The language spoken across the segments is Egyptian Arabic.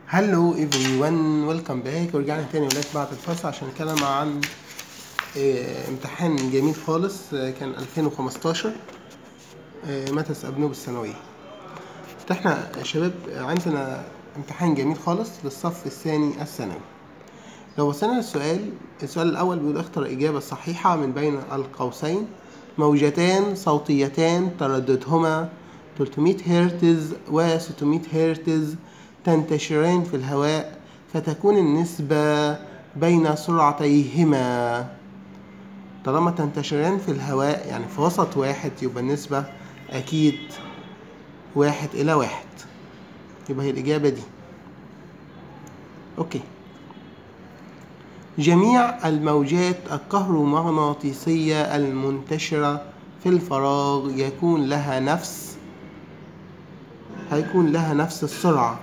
هلو ايفري ون ويلكم باك ورجعنا تاني ولاد بعد الفصل عشان نتكلم عن آه، امتحان جميل خالص آه، كان 2015 آه، متى استقبلوه بالثانوية احنا يا شباب عندنا امتحان جميل خالص للصف الثاني الثانوي لو وصلنا للسؤال السؤال الأول بيقول اختر الإجابة الصحيحة من بين القوسين موجتان صوتيتان ترددهما 300 هرتز و 600 هرتز تنتشران في الهواء فتكون النسبة بين سرعتيهما طالما تنتشران في الهواء يعني في وسط واحد يبقى النسبة أكيد واحد إلى واحد يبقى هي الإجابة دي أوكي جميع الموجات الكهرومغناطيسية المنتشرة في الفراغ يكون لها نفس هيكون لها نفس السرعة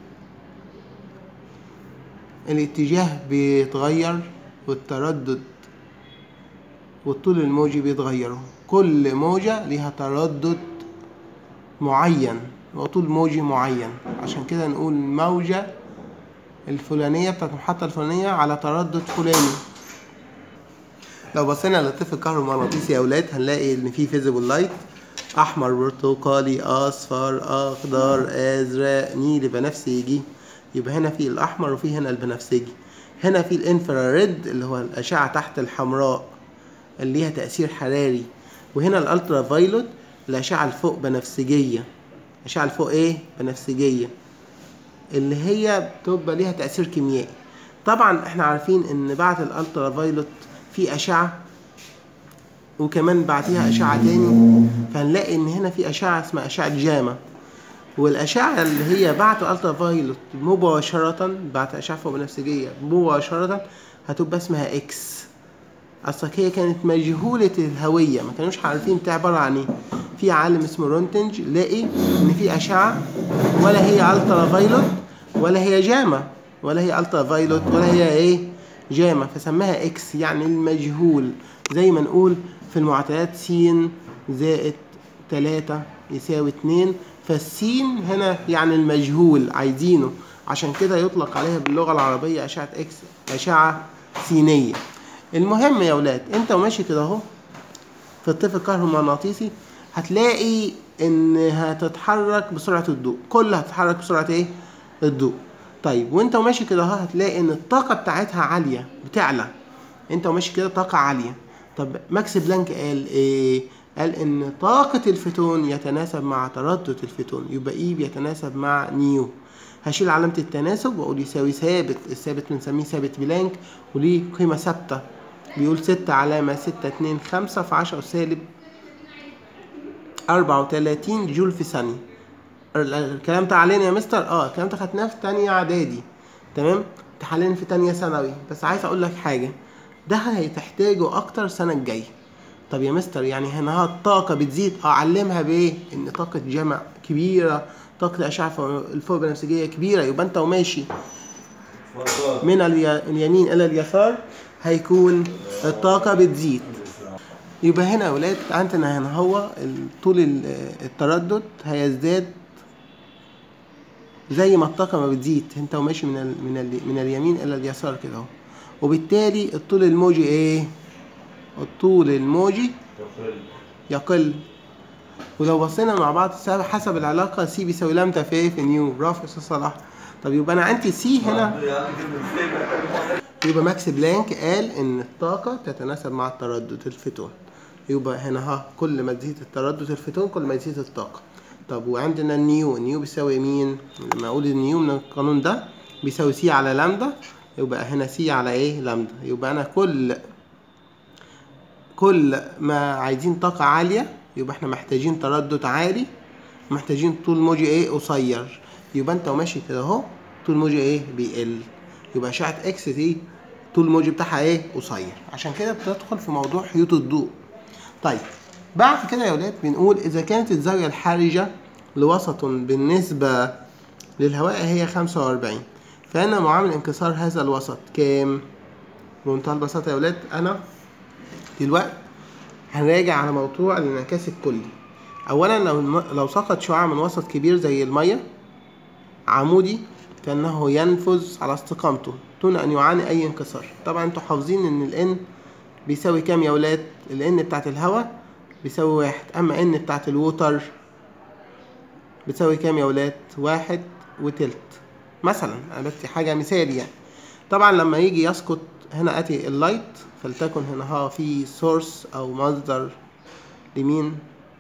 الاتجاه بيتغير والتردد والطول الموجي بيتغيروا كل موجة ليها تردد معين وطول موجي معين عشان كده نقول موجة الفلانية بتاعت المحطة الفلانية على تردد فلاني لو بصينا للطفل الكهرومغناطيسي يا أولاد هنلاقي إن في فيزيبل لايت أحمر برتقالي أصفر أخضر أزرق نيلي بنفسجي يبقى هنا في الأحمر وفي هنا البنفسجي هنا في الانفراريد اللي هو الأشعة تحت الحمراء اللي ليها تأثير حراري وهنا الألترا فايلوت الأشعة الفوق بنفسجية الأشعة الفوق إيه؟ بنفسجية اللي هي بتبقى ليها تأثير كيميائي طبعا احنا عارفين ان بعد الالترا فايلوت في اشعه وكمان بعديها اشعه تاني فهنلاقي ان هنا في اشعه اسمها اشعه جاما والاشعه اللي هي بعد الالترا فايلوت مباشره بعد اشعه فوق بنفسجيه مباشره هتبقى اسمها اكس اصلك هي كانت مجهوله الهويه ما كانوش عارفين بتاع عباره عن ايه في عالم اسمه رونتنج لقي ان في اشعه ولا هي الترا فايلوت ولا هي جاما ولا هي الترا فايلوت ولا هي ايه جاما فسماها اكس يعني المجهول زي ما نقول في المعادلات س زائد 3 يساوي 2 فالسين هنا يعني المجهول عايزينه عشان كده يطلق عليها باللغه العربيه اشعه اكس اشعه سينيه المهم يا ولاد انت وماشي كده اهو في الطفل الكهرومغناطيسي هتلاقي ان هتتحرك بسرعه الضوء كلها هتتحرك بسرعه ايه الضوء طيب وانت وماشي كده اهو هتلاقي ان الطاقه بتاعتها عاليه بتعلى انت وماشي كده طاقه عاليه طب ماكس بلانك قال ايه قال ان طاقه الفوتون يتناسب مع تردد الفوتون يبقى اي بيتناسب مع نيو هشيل علامة التناسب وأقول يساوي ثابت الثابت بنسميه ثابت بلانك وليه قيمة ثابتة بيقول ستة علامة ستة اتنين خمسة في عشرة سالب أربعة وتلاتين جول في ثانية الكلام ده علينا يا مستر اه الكلام ده خدناه في تانية اعدادي تمام انت حاليا في تانية ثانوي بس عايز اقول لك حاجة ده هتحتاجه اكتر السنة الجاية طب يا مستر يعني هنا الطاقة بتزيد اه علمها بايه ان طاقة جمع كبيرة طاقة الأشعة الفوق بنفسجية كبيرة يبقى انت وماشي من الي- اليمين إلى اليسار هيكون الطاقة بتزيد يبقى هنا يا ولاد عندنا هنا هو طول ال- التردد هيزداد زي ما الطاقة ما بتزيد انت وماشي من ال من ال من اليمين إلى اليسار كده اهو وبالتالي الطول الموجي ايه؟ الطول الموجي يقل ولو بصينا مع بعض سب- حسب العلاقة سي بيساوي لامدا في ايه في نيو برافو يا استاذ صلاح طب يبقى انا عندي سي هنا يبقى ماكس بلانك قال ان الطاقة تتناسب مع التردد الفوتون يبقى هنا ها كل ما تزيد التردد الفوتون كل ما تزيد الطاقة طب وعندنا النيو النيو بيساوي مين لما اقول النيو من القانون ده بيساوي سي على لامدا يبقى هنا سي على ايه لامدا يبقى انا كل كل ما عايزين طاقة عالية يبقى احنا محتاجين تردد عالي محتاجين طول موجي ايه قصير يبقى انت وماشي كده اهو طول موجي ايه بيقل يبقى اشعة اكس دي طول الموجي بتاعها ايه قصير عشان كده بتدخل في موضوع حيوط الضوء طيب بعد كده يا ولاد بنقول اذا كانت الزاوية الحرجة لوسط بالنسبة للهواء هي 45 فإن معامل انكسار هذا الوسط كام؟ بمنتهى البساطة يا ولاد أنا دلوقتي هنراجع على موضوع الانعكاس الكلي اولا لو الم- لو سقط شعاع من وسط كبير زي الميه عمودي كأنه ينفذ على استقامته دون أن يعاني أي انكسار طبعا انتوا حافظين إن ال N بيساوي كام يا ولاد ال N بتاعت الهواء بيساوي واحد أما N بتاعت الووتر بتساوي كام يا ولاد واحد وتلت مثلا أنا بدي حاجة مثال يعني طبعا لما يجي يسقط هنا اتي اللايت فلتكن هنا ها في سورس او مصدر لمين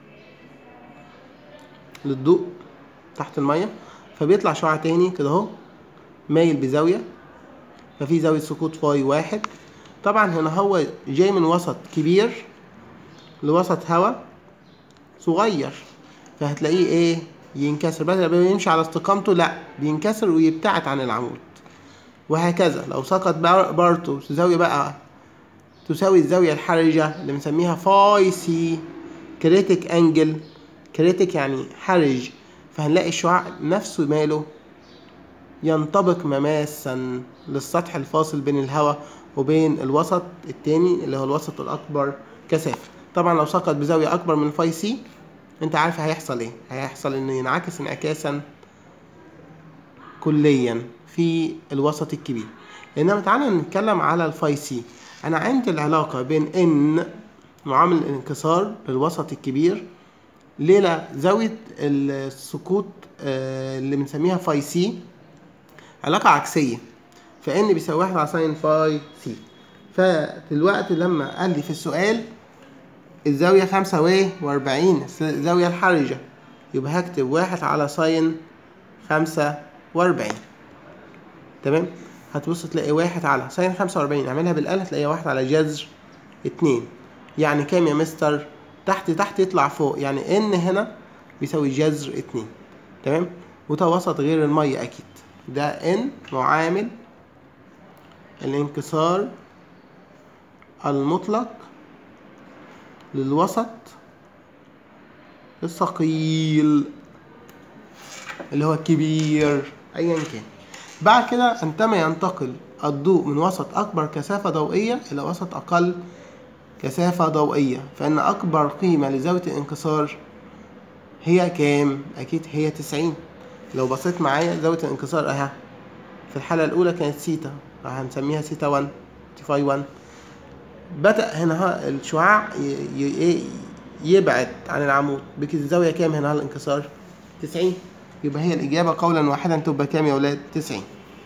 للضوء تحت المية فبيطلع شعاع تاني كده اهو مايل بزاوية ففي زاوية سقوط فاي واحد طبعا هنا هو جاي من وسط كبير لوسط هواء صغير فهتلاقيه ايه ينكسر بدل ما يمشي على استقامته لا بينكسر ويبتعد عن العمود وهكذا لو سقط برضه زاوية بقى تساوي الزاوية الحرجة اللي بنسميها فاي سي كريتيك انجل كريتيك يعني حرج فهنلاقي الشعاع نفسه ماله ينطبق مماسا للسطح الفاصل بين الهواء وبين الوسط التاني اللي هو الوسط الأكبر كثافة طبعا لو سقط بزاوية أكبر من فاي سي انت عارف هيحصل ايه هيحصل انه ينعكس انعكاسا كليا في الوسط الكبير انما تعالى نتكلم على الفاي سي انا عندي العلاقه بين ان معامل الانكسار للوسط الكبير ليلة زاوية السقوط اللي بنسميها فاي سي علاقة عكسية فان بيساوي واحد على ساين فاي سي فدلوقتي لما قال لي في السؤال الزاوية خمسة وأربعين الزاوية الحرجة يبقى هكتب واحد على ساين خمسة وأربعين تمام هتبص تلاقي واحد على ساين خمسة وأربعين اعملها بالآلة هتلاقيها واحد على جذر اتنين يعني كام يا مستر تحت تحت يطلع فوق يعني ان هنا بيساوي جذر اتنين تمام وده وسط غير المية أكيد ده ان معامل الانكسار المطلق للوسط الثقيل اللي هو الكبير ايا كان بعد كده عندما ينتقل الضوء من وسط اكبر كثافه ضوئيه الى وسط اقل كثافه ضوئيه فان اكبر قيمه لزاويه الانكسار هي كام اكيد هي 90 لو بصيت معايا زاويه الانكسار اهي في الحاله الاولى كانت سيتا هنسميها سيتا 1 فاي 1 بدأ هنا الشعاع يبعد عن العمود بكده الزاوية كام هنا الانكسار؟ 90 يبقى هي الإجابة قولا واحدا تبقى كام يا ولاد؟ 90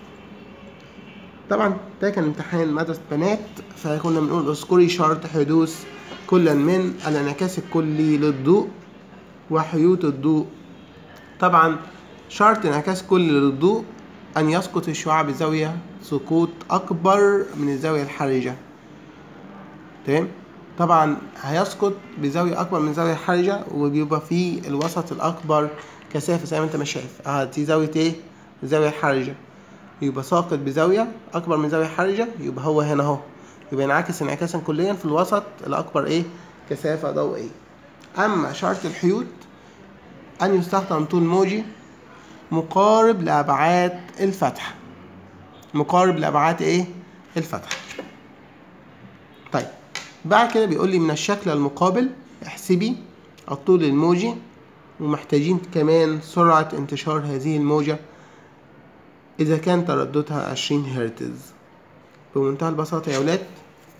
طبعا ده كان امتحان مدرسة بنات فكنا بنقول اذكري شرط حدوث كلا من الانعكاس الكلي للضوء وحيوط الضوء طبعا شرط انعكاس كلي للضوء أن يسقط الشعاع بزاوية سقوط أكبر من الزاوية الحرجة تمام طبعا هيسقط بزاوية أكبر من الزاوية الحرجة وبيبقى في الوسط الأكبر كثافة زي ما أنت ما شايف اه دي زاوية إيه؟ الزاوية الحرجة يبقى ساقط بزاوية أكبر من زاوية حرجة يبقى هو هنا أهو يبقى ينعكس انعكاسا كليا في الوسط الأكبر إيه؟ كثافة ضوئية أما شرط الحيوط أن يستخدم طول موجي مقارب لأبعاد الفتحة مقارب لأبعاد إيه؟ الفتحة طيب بعد كده بيقول لي من الشكل المقابل احسبي الطول الموجي ومحتاجين كمان سرعة انتشار هذه الموجة إذا كان ترددها عشرين هرتز بمنتهى البساطة يا ولاد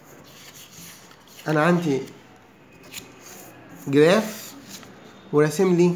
أنا عندي جراف وراسم لي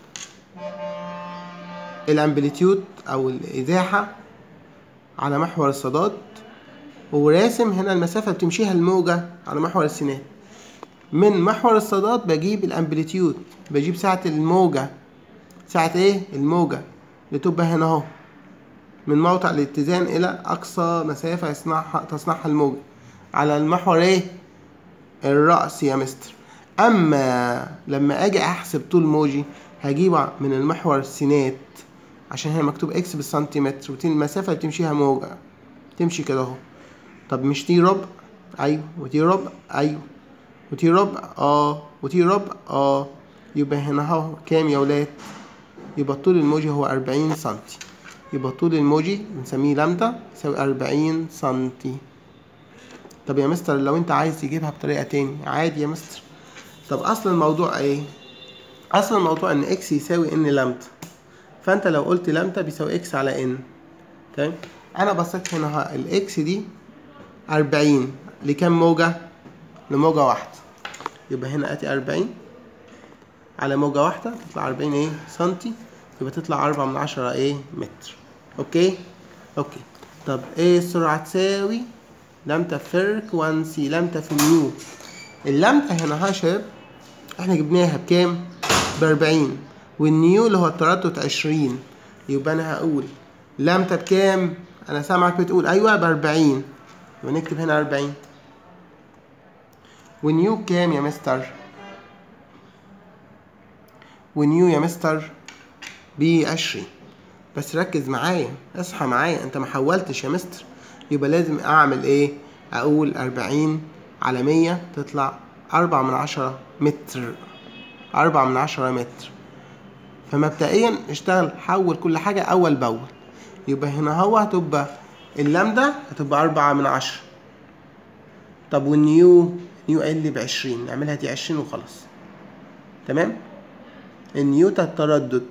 الامبليتيود أو الإزاحة على محور الصادات وراسم هنا المسافة اللي بتمشيها الموجة على محور السينات من محور الصادات بجيب الامبليتيود بجيب سعة الموجة سعة ايه الموجة اللي تبقى هنا اهو من موقع الاتزان الى اقصى مسافة يصنعها تصنعها الموجة على المحور ايه الرأس يا مستر اما لما اجي احسب طول موجي هجيبه من المحور السينات عشان هنا مكتوب اكس بالسنتيمتر ودي المسافة اللي بتمشيها موجة تمشي كده اهو طب مش دي ربع ايوه ودي ربع ايوه ودي ربع اه ودي ربع اه يبقى هنا اهو كام يا ولاد يبقى طول الموجي هو أربعين سنتي يبقى طول الموجي بنسميه لامدا يساوي أربعين سنتي طب يا مستر لو انت عايز تجيبها بطريقة تاني عادي يا مستر طب اصل الموضوع ايه اصل الموضوع ان اكس يساوي ان لامدا فانت لو قلت لامدا بيساوي اكس على ان تمام انا بصيت هنا ها الاكس دي 40 لكام موجة لموجة واحدة يبقى هنا اتي 40 على موجة واحدة تطلع 40 ايه سنتي يبقى تطلع 4 من 10 ايه متر اوكي اوكي طب ايه السرعة تساوي لامدا فريكوانسي لامدا في نيو اللامدا هنا ها يا شباب احنا جبناها بكام ب 40 والنيو اللي هو التردد 20 يبقى انا هقول لامدا بكام انا سامعك بتقول ايوه ب 40 يبقى نكتب هنا 40 ونيو بكام يا مستر ونيو يا مستر ب 20 بس ركز معايا اصحى معايا انت ما حولتش يا مستر يبقى لازم اعمل ايه اقول 40 على 100 تطلع 4 من 10 متر 4 من 10 متر فمبدئيا اشتغل حول كل حاجة أول بأول يبقى هنا هو هتبقى اللامدا هتبقى أربعة من عشرة طب والنيو نيو قال لي بعشرين نعملها دي عشرين وخلاص تمام النيوتا التردد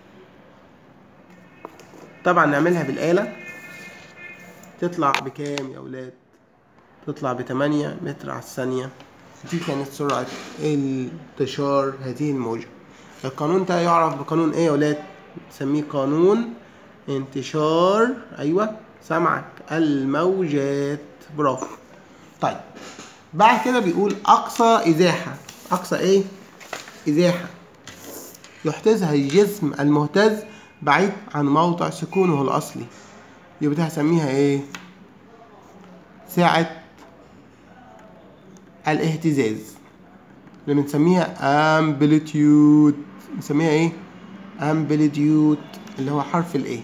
طبعا نعملها بالآلة تطلع بكام يا ولاد تطلع بتمانية متر على الثانية دي كانت سرعة انتشار هذه الموجة القانون ده يعرف بقانون ايه يا ولاد نسميه قانون انتشار ايوه سمعك الموجات برافو طيب بعد كده بيقول اقصى ازاحه اقصى ايه ازاحه يحتزها الجسم المهتز بعيد عن موضع سكونه الاصلي يبقى دي هسميها ايه ساعه الاهتزاز اللي بنسميها امبليتيود بنسميها ايه امبليتيود اللي هو حرف الايه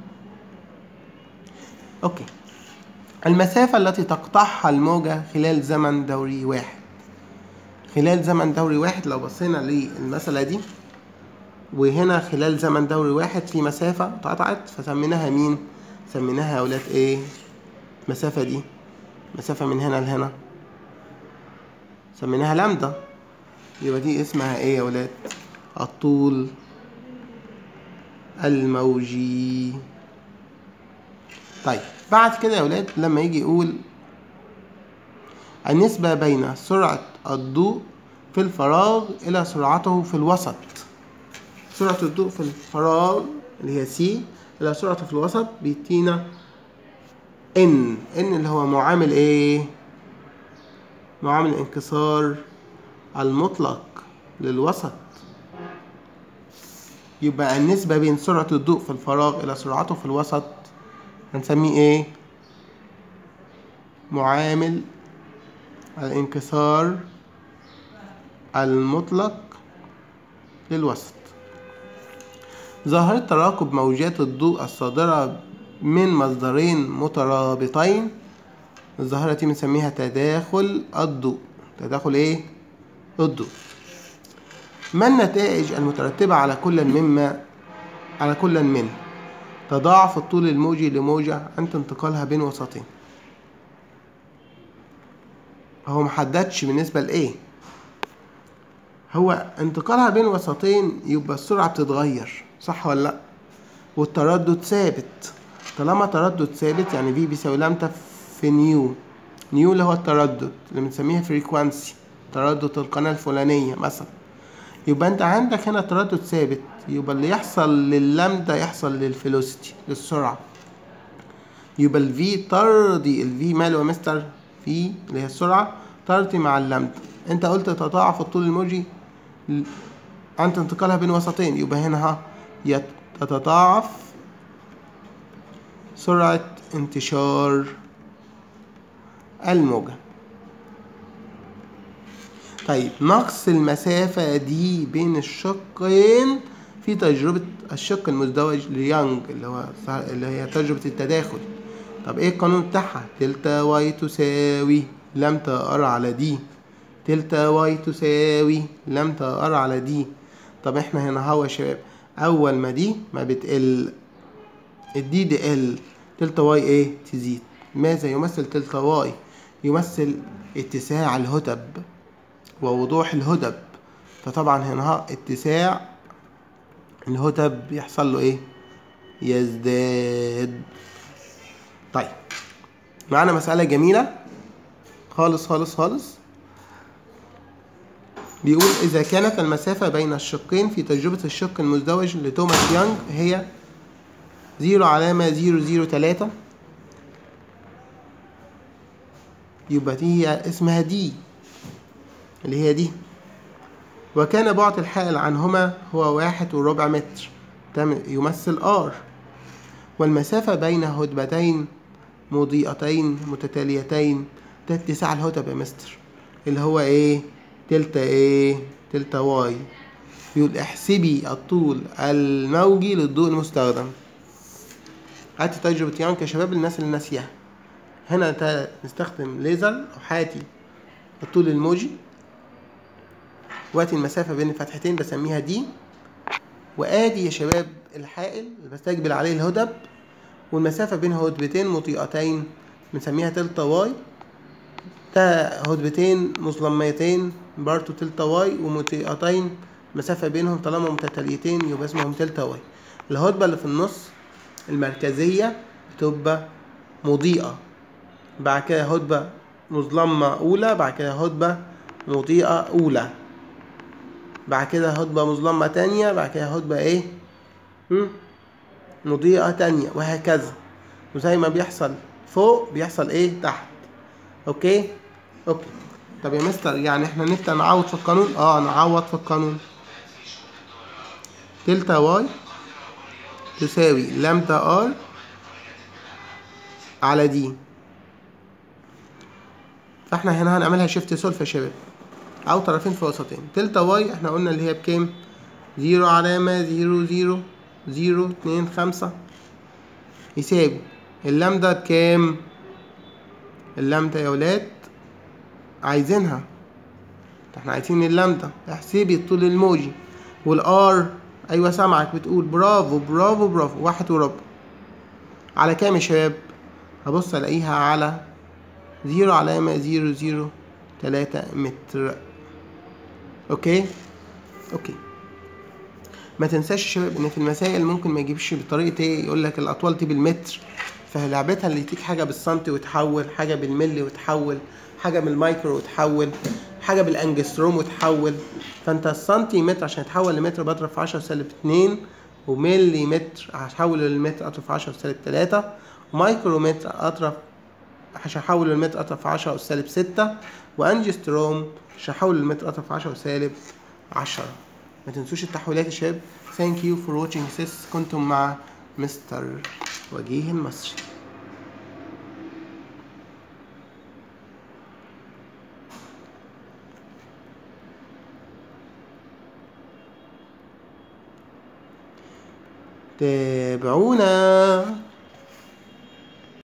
اوكي المسافة التي تقطعها الموجة خلال زمن دوري واحد خلال زمن دوري واحد لو بصينا للمسألة دي وهنا خلال زمن دوري واحد في مسافة اتقطعت فسميناها مين؟ سميناها يا ولاد ايه؟ المسافة دي مسافة من هنا لهنا سميناها لامدا يبقى دي اسمها ايه يا ولاد الطول الموجي طيب بعد كده يا ولاد لما يجي يقول النسبة بين سرعة الضوء في الفراغ إلى سرعته في الوسط سرعة الضوء في الفراغ اللي هي سي إلى سرعته في الوسط بيدينا ان ان اللي هو معامل ايه معامل انكسار المطلق للوسط يبقى النسبة بين سرعة الضوء في الفراغ إلى سرعته في الوسط هنسميه إيه؟ معامل الانكسار المطلق للوسط ظاهرة تراكب موجات الضوء الصادرة من مصدرين مترابطين الظاهرة دي بنسميها تداخل الضوء تداخل ايه؟ الضوء ما النتائج المترتبة على كل مما على كل من تضاعف الطول الموجي لموجة عند انتقالها بين وسطين هو محددش بالنسبة لإيه هو انتقالها بين وسطين يبقى السرعة بتتغير صح ولا لأ والتردد ثابت طالما تردد ثابت يعني في بيساوي لامدا في نيو نيو اللي هو التردد اللي بنسميها فريكوانسي تردد القناة الفلانية مثلا يبقى انت عندك هنا تردد ثابت يبقى اللي يحصل لللامدا يحصل للفيلوسيتي للسرعة يبقى الفي ترضي الفي ماله يا مستر في اللي هي السرعة ترضي مع اللامدا انت قلت تتضاعف الطول الموجي عند انتقالها بين وسطين يبقى هنا ها تتضاعف سرعة انتشار الموجة طيب نقص المسافة دي بين الشقين في تجربة الشق المزدوج ليانج اللي هو اللي هي تجربة التداخل طب ايه القانون بتاعها دلتا واي تساوي لامدا ار على دي دلتا واي تساوي لامدا ار على دي طب احنا هنا هو يا شباب اول ما دي ما بتقل الدي دي ال دلتا واي ايه تزيد ماذا يمثل دلتا واي يمثل اتساع الهدب ووضوح الهدب فطبعا هنا اتساع الهدب يحصل له ايه يزداد طيب معانا مسألة جميلة خالص خالص خالص بيقول إذا كانت المسافة بين الشقين في تجربة الشق المزدوج لتوماس يانج هي زيرو علامة زيرو زيرو تلاتة يبقى دي هي اسمها دي اللي هي دي وكان بعد الحائل عنهما هو واحد وربع متر تم- يمثل R والمسافة بين هدبتين مضيئتين متتاليتين ده اتساع الهدب يا مستر اللي هو ايه تلتا ايه تلتا واي بيقول احسبي الطول الموجي للضوء المستخدم هاتي تجربة يانك يا شباب الناس اللي ناسيها هنا تا- نستخدم ليزر او حاتي الطول الموجي وادي المسافة بين الفتحتين بسميها دي وادي يا شباب الحائل اللي بستقبل عليه الهدب والمسافة بين هدبتين مطيئتين بنسميها تلتا واي ده هدبتين مظلمتين برضو تلتا واي ومطيئتين مسافة بينهم طالما متتاليتين يبقى اسمهم تلتا واي الهدبة اللي في النص المركزية بتبقى مضيئة بعد كده هدبة مظلمة أولى بعد كده هدبة مضيئة أولى بعد كده هدبة مظلمة تانية بعد كده هدبة ايه هم؟ مضيئة تانية وهكذا وزي ما بيحصل فوق بيحصل ايه تحت اوكي اوكي طب يا مستر يعني احنا نبدأ نعوض في القانون اه نعوض في القانون تلتا واي تساوي لامدا ار على دي فاحنا هنا هنعملها شيفت سولف يا شباب او طرفين في وسطين تلتا واي احنا قلنا اللي هي بكام زيرو علامة زيرو زيرو زيرو اتنين خمسة يساوي اللامدا بكام اللامدا يا ولاد عايزينها احنا عايزين اللامدا احسبي الطول الموجي والار ايوه سامعك بتقول برافو برافو برافو واحد وربع على كام يا شباب هبص الاقيها على زيرو علامة زيرو زيرو تلاتة متر اوكي اوكي ما تنساش يا شباب ان في المسائل ممكن ما يجيبش بطريقه ايه يقول لك الاطوال دي بالمتر فلعبتها اللي يديك حاجه بالسنتي وتحول حاجه بالملي وتحول حاجه بالمايكرو وتحول حاجه بالانجستروم وتحول فانت السنتي متر عشان يتحول لمتر بضرب في 10 سالب 2 وملي متر هحول للمتر اضرب في 10 سالب 3 ومايكرو متر اضرب عشان احول المتر اضرب في 10 سالب 6 وانجستروم عشان احول المتر اضرب في 10 سالب 10 ما تنسوش التحويلات يا شباب ثانك يو فور واتشنج سيس كنتم مع مستر وجيه المصري تابعونا